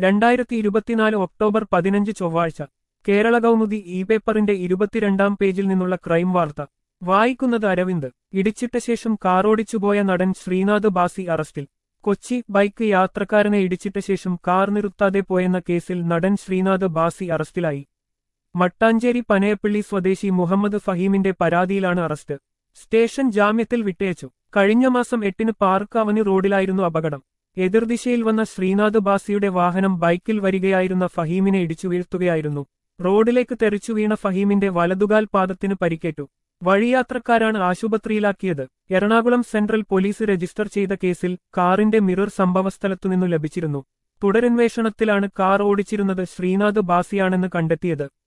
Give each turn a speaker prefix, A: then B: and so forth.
A: രണ്ടായിരത്തി ഇരുപത്തിനാല് ഒക്ടോബർ പതിനഞ്ച് ചൊവ്വാഴ്ച കേരള കൗമുദി ഇ പേപ്പറിന്റെ ഇരുപത്തിരണ്ടാം പേജിൽ നിന്നുള്ള ക്രൈം വാർത്ത വായിക്കുന്നത് അരവിന്ദ് ഇടിച്ചിട്ട ശേഷം കാറോടിച്ചുപോയ നടൻ ശ്രീനാഥ് ബാസി അറസ്റ്റിൽ കൊച്ചി ബൈക്ക് യാത്രക്കാരനെ ഇടിച്ചിട്ട ശേഷം കാർ നിർത്താതെ പോയെന്ന കേസിൽ നടൻ ശ്രീനാഥ് ബാസി അറസ്റ്റിലായി മട്ടാഞ്ചേരി പനയപ്പള്ളി സ്വദേശി മുഹമ്മദ് ഫഹീമിന്റെ പരാതിയിലാണ് അറസ്റ്റ് സ്റ്റേഷൻ ജാമ്യത്തിൽ വിട്ടയച്ചു കഴിഞ്ഞ മാസം എട്ടിന് പാർക്ക് അവനി റോഡിലായിരുന്നു അപകടം എതിർദിശയിൽ വന്ന ശ്രീനാഥ് ബാസിയുടെ വാഹനം ബൈക്കിൽ വരികയായിരുന്ന ഫഹീമിനെ ഇടിച്ചു വീഴ്ത്തുകയായിരുന്നു റോഡിലേക്ക് തെറിച്ചു വീണ ഫഹീമിന്റെ വലതുകാൽ പാദത്തിന് പരിക്കേറ്റു വഴിയാത്രക്കാരാണ് ആശുപത്രിയിലാക്കിയത് എറണാകുളം സെൻട്രൽ പോലീസ് രജിസ്റ്റർ ചെയ്ത കേസിൽ കാറിന്റെ മിറർ സംഭവസ്ഥലത്തുനിന്നു ലഭിച്ചിരുന്നു തുടരന്വേഷണത്തിലാണ് കാർ ഓടിച്ചിരുന്നത് ശ്രീനാഥ് ബാസിയാണെന്ന് കണ്ടെത്തിയത്